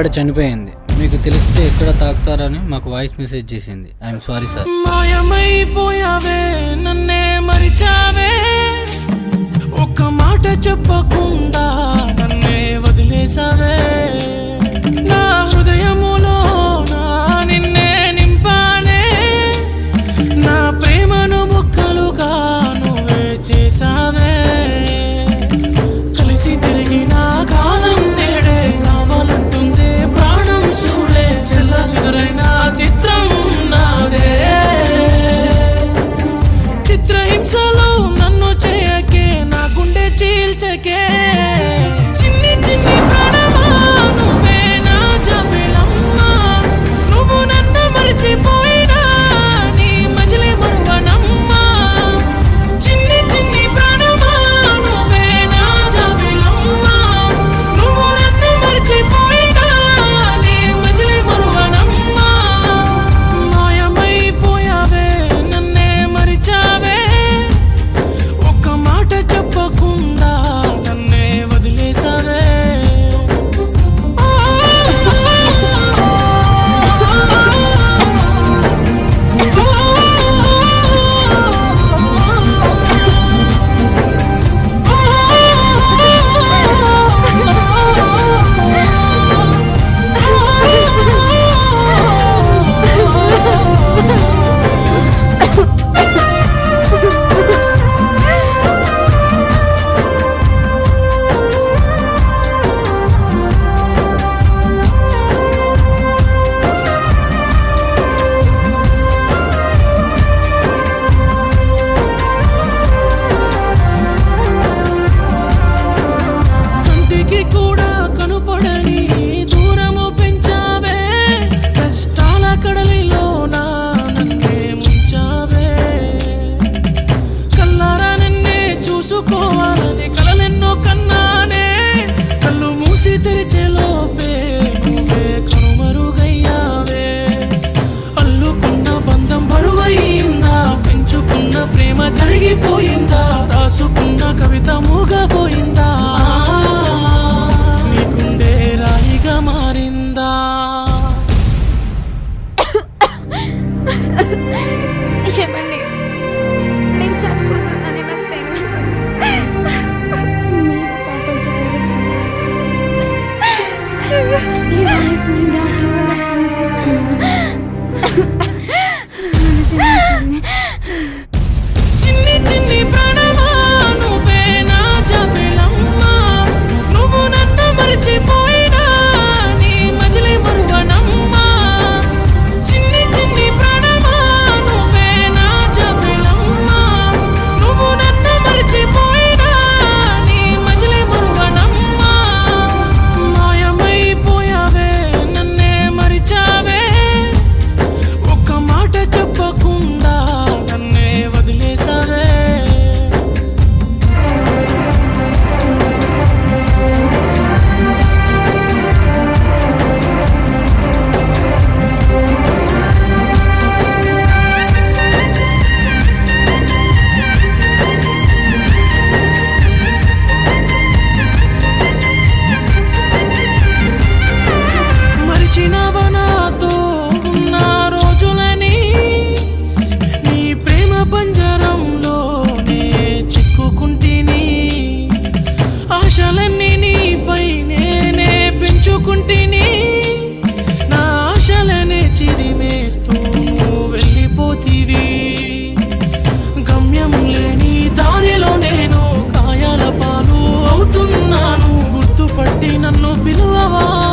పడి చనిపోయింది మీకు తెలిస్తే ఎక్కడ తాకుతారని మాకు వాయిస్ మెసేజ్ చేసింది ఐఎమ్ సారీ సార్ మాయమైపోయావే నన్నే మరిచావే ఒక్క మాట చెప్పకుండా నన్నే వదిలేసావే నా హృదయములో నా నిన్నే నింపానే నా ప్రేమను ముక్కలుగా నువ్వే చేసావే కలిసి తిరిగిన కాలం నేడే కావాలంటుందే ప్రాణం చూడే సెల్ల సుదురైన చిత్రం నాదే చిత్రహింసలో నన్ను చేయకే నా గుండె చీల్చకే చిన్ని చిన్ని ప్రాణమా నువ్వే నా జాబిలమ్మా నువ్వు నన్ను మరిచిపోయినా నీ మజిలే మరువనమ్మా చిన్ని చిన్ని ప్రాణమా నువ్వే నా జాబిలమ్మా నువ్వు నన్ను మరిచిపోయినా నీ మజిలే మరువనమ్మా మాయమైపోయావే నన్నే మరిచావే ఒక్క మాట చెప్పకుండా నన్నే వదిలేసావే కంటికి కూడా కనుపడని దూరము పెంచావే కష్టాల కడలిలో నా నన్నే ముంచావే కల్లారా నిన్నే చూసుకోవాలని కలలెన్నో కన్నానే కళ్ళు మూసి తెరిచే లోపే నువ్వే కనుమరుగయ్యావే అల్లుకున్న బంధం బరువయిందా పెంచుకున్న ప్రేమ తరిగిపోయిందా రాసుకున్న కవిత మూగపోయిందా నీకుండే రాయిగా మారిందా ఏమండి నేను చనిపోతున్నానని నాకు తెలుస్తుంది మీరు పాపం చేయలేదు. ఈ వాయిస్ నిండా అభిమానం అనిపిస్తున్నాను. నన్ను క్షమించండి. చిన్ని చిన్ని ప్రాణమా నువ్వే నా జాబిలమ్మా నువ్వు నన్ను మరిచిపోయినా నీ మజిలే మరువనమ్మా చిన్ని చిన్ని ప్రాణమా నువ్వే నా జాబిలమ్మా నువ్వు నన్ను మరిచిపోయినా నీ మజిలే మరువనమ్మా మాయమైపోయావే నన్నే మరిచావే ఒక్క మాట చెప్పకుండా నన్నే వదిలేసావే మరిచినవా నాతో ఉన్న రోజులని నీ ప్రేమ పంజరంలోనే చిక్కుకుంటిని ఆశలన్నీ నీపై నేనే పెంచుకుంటిని నా ఆశలనే చిరిమేస్తూ నువ్వు వెళ్ళిపోతీవి గమ్యం లేని దారిలో నేను కాయాల పాలు అవుతున్నాను గుర్తుపట్టి నన్ను పిలువవా